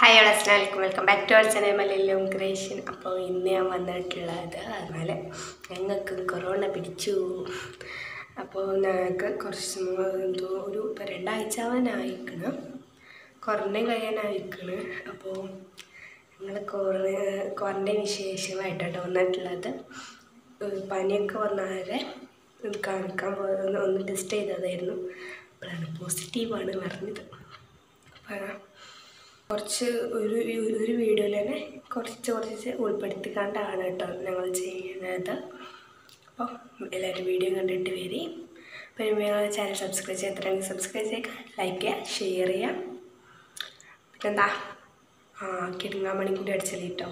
hi hello അസ്ലാം വലൈക്കും welcome back to our channel Malayalam creation അപ്പോൾ ഇന്ന് ഞാൻ വന്നിട്ടുള്ളത് എന്നാൽ ഞങ്ങൾക്ക് കൊറോണ പിടിച്ചു അപ്പോൾ ഞങ്ങൾക്ക് കുറച്ച് മു- എന്തോ ഒരു ഇപ്പോൾ രണ്ടാഴ്ച ആവാനായിക്കണം ക്വാറൻറ്റൈൻ കഴിയാനായിക്കണ് അപ്പോൾ ഞങ്ങൾ ക്വാറൻറ്റൈൻ വിശേഷമായിട്ടാണ് വന്നിട്ടുള്ളത് ഏഹ് പനിയൊക്കെ വന്നവരെ കാണിക്കാൻ പോയത് ഒന്ന് ടെസ്റ്റ് ചെയ്തതായിരുന്നു അപ്പോഴാണ് പോസിറ്റീവാണ് പറഞ്ഞത് അപ്പോൾ കുറച്ച് ഒരു ഒരു വീഡിയോയിൽ തന്നെ കുറച്ച് കുറച്ച് ഉൾപ്പെടുത്തിക്കാണ്ടാണ് കേട്ടോ ഞങ്ങൾ ചെയ്യുന്നത് അപ്പോൾ എല്ലാവരും വീഡിയോ കണ്ടിട്ട് വരി പിന്നെ ഞങ്ങളുടെ ചാനൽ സബ്സ്ക്രൈബ് ചെയ്തിട്ടുണ്ടെങ്കിൽ സബ്സ്ക്രൈബ് ചെയ്യുക ലൈക്ക് ചെയ്യുക ഷെയർ ചെയ്യുക പിന്നെന്താ ആ കിടുങ്ങാമണി കൂടി അടിച്ചത് കേട്ടോ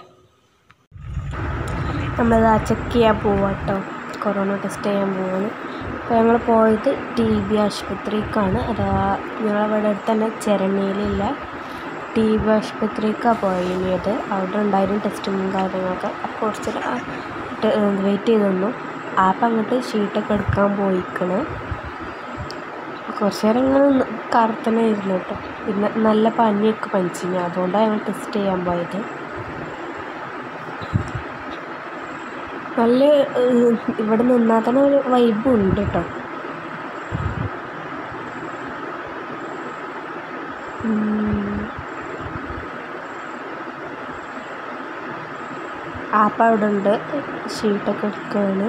നമ്മളിതാ ചെക്ക് ചെയ്യാൻ പോവാട്ടോ കൊറോണ ടെസ്റ്റ് ചെയ്യാൻ പോവാണ് അപ്പോൾ ഞങ്ങൾ പോയത് ടി ബി ആശുപത്രിക്കാണ് അതാ ഞങ്ങളവിടെ അടുത്ത് തന്നെ ചെരണിയിലില്ല ടി ബി ആശുപത്രിക്കാണ് പോയത് അവിടെ ഉണ്ടായിരുന്നു ടെസ്റ്റും കാര്യങ്ങളൊക്കെ അപ്പോൾ കുറച്ച് വെയിറ്റ് ചെയ്ത് നിന്നു ആപ്പം അങ്ങോട്ട് ഷീട്ടൊക്കെ എടുക്കാൻ പോയിക്കണ് കുറച്ച് നേരം ഇങ്ങനെ കറുത്തന്നെ ഇരുന്നു കേട്ടോ പിന്നെ നല്ല പനിയൊക്കെ പനിച്ചിന് അതുകൊണ്ടാണ് ഞങ്ങൾ ടെസ്റ്റ് ചെയ്യാൻ പോയത് നല്ല ഏഹ്, ഇവിടെ നിന്നാൽ തന്നെ ഒരു വൈബും ഉണ്ട് കേട്ടോ ആപ്പ അവിടെ ഉണ്ട് ഷീട്ടൊക്കെ എടുക്കുകയാണ്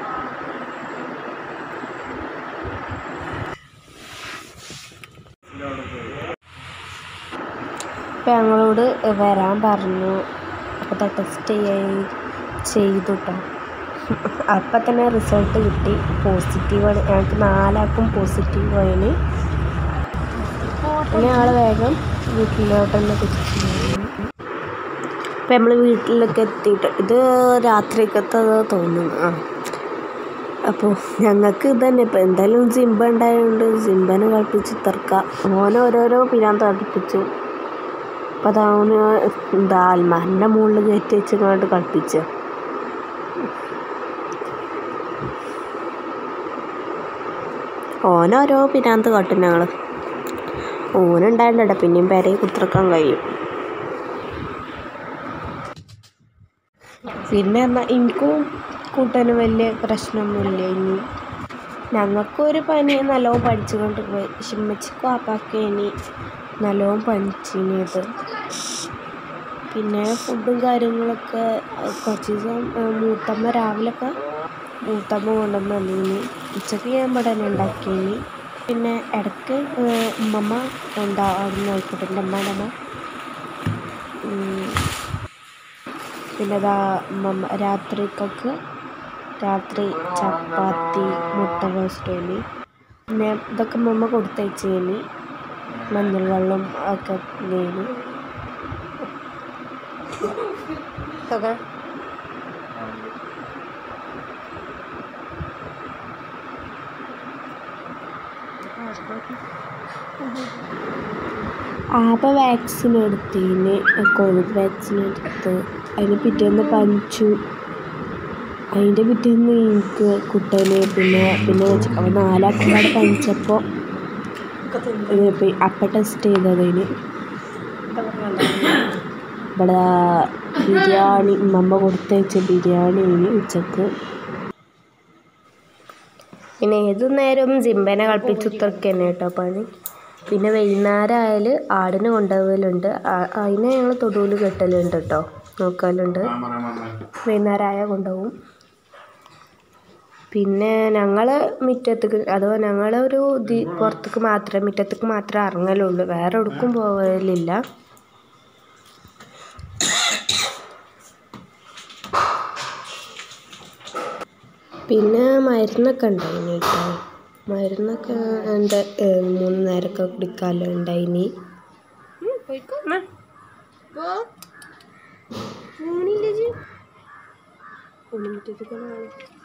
അപ്പം ഞങ്ങളോട് വരാൻ പറഞ്ഞു അപ്പോൾ ടെസ്റ്റ് ചെയ്യാൻ ചെയ്തു കേട്ടോ അപ്പം തന്നെ റിസൾട്ട് കിട്ടി പോസിറ്റീവാണ് ഞങ്ങൾക്ക് നാലാൾക്കും പോസിറ്റീവ് ആയിന് പിന്നെ ഞങ്ങൾ വേഗം വീട്ടിലോട്ട് തന്നെ തിരിച്ചു അപ്പം നമ്മൾ വീട്ടിലൊക്കെ എത്തിയിട്ട് ഇത് രാത്രിക്കത്തത് തോന്നുന്നു ആ അപ്പോൾ ഞങ്ങൾക്ക് ഇത് തന്നെ ഇപ്പം എന്തായാലും സിംബ ഉണ്ടായതുകൊണ്ട് സിംബനെ കളിപ്പിച്ച് തീർക്കാം ഓനെ ഓരോരോ പിരാന്ത് കളിപ്പിച്ചു അപ്പം അത് അവന് എന്താ അൽമാറിൻ്റെ മുകളിൽ കയറ്റി വെച്ച് കണ്ട് കളിപ്പിച്ച ഓനോരോ പിരാന്ത് കാട്ടും ഞങ്ങൾ ഓനുണ്ടായിട്ട പിന്നെയും പെരയിൽ കുത്തിറക്കാൻ കഴിയും പിന്നെ എന്നാ എനിക്കും കൂട്ടാനും വലിയ പ്രശ്നമൊന്നുമില്ല ഇനി ഞങ്ങൾക്കും ഒരു പനി നല്ലോണം പഠിച്ചുകൊണ്ട് പോയി ഷിമ്മച്ചിക്കും ആപ്പാക്കും ഇനി നല്ലോണം പനിച്ചിനിയത് പിന്നെ ഫുഡും കാര്യങ്ങളൊക്കെ അഹ് കുറച്ച് ദിവസം അഹ് മൂത്തമ്മ രാവിലെയൊക്കെ മൂത്തമ്മ കൊണ്ടുവന്ന് തന്നീനി ഉച്ചയ്ക്ക് ഞാൻ ഇവിടെ തന്നെ ഉണ്ടാക്കിയിനി പിന്നെ ഇടയ്ക്ക് ഏഹ് ഉമ്മമ്മ എന്താ അവിടുന്ന് ആയിക്കോട്ടെ എൻ്റെ അമ്മയുടെ അമ്മ ഉം, പിന്നെ ഇതാ ഉമ്മമ്മ രാത്രിക്കൊക്കെ രാത്രി ചപ്പാത്തി മുട്ട റോസ്റ്റോലി പിന്നെ ഇതൊക്കെ ഉമ്മമ്മ കൊടുത്തയച്ചേനി മഞ്ഞൾ വെള്ളം ഒക്കെ ഇതേനി ഇതൊക്കെ ആപ വാക്സിൻ എടുത്തതിന് കോവിഡ് വാക്സിൻ എടുത്ത് അതിന് പിറ്റേന്ന് പനിച്ചു അതിൻ്റെ പിറ്റേന്ന് എനിക്ക് കുട്ടന് പിന്നെ പിന്നെ വെച്ച് അപ്പോൾ നാലാൾക്കും കൂടെ പനിച്ചപ്പോൾ അപ്പം ടെസ്റ്റ് ചെയ്തതിന് ഇവിടെ ബിരിയാണി ഉമ്മമ്മ കൊടുത്തയച്ച ബിരിയാണിന് ഉച്ചക്ക് പിന്നെ ഏത് നേരവും ജിമ്പനെ കളിപ്പിച്ച് ഉത്തർക്ക് തന്നെ കേട്ടോ പണി പിന്നെ വൈകുന്നേരം ആയാൽ ആടിനെ കൊണ്ടുപോകലുണ്ട് ആ- അതിനെ ഞങ്ങൾ തൊടുവിൽ കെട്ടലുണ്ട് കേട്ടോ നോക്കലുണ്ട് വൈകുന്നേരം ആയാൽ കൊണ്ടുപോകും പിന്നെ ഞങ്ങൾ മുറ്റത്തേക്ക് അഥവാ ഞങ്ങളൊരു ദി പുറത്തേക്ക് മാത്രമേ മുറ്റത്തേക്ക് മാത്രമേ ഇറങ്ങലുള്ളൂ വേറെ എവിടേക്കും പോകലില്ല പിന്നെ മരുന്നൊക്കെ ഉണ്ടായിനി കേട്ടോ മരുന്നൊക്കെ എന്താ ഏഹ് മൂന്ന് നേരമൊക്കെ കുടിക്കാമല്ലോ ഉണ്ടായിനി ഊണില്ല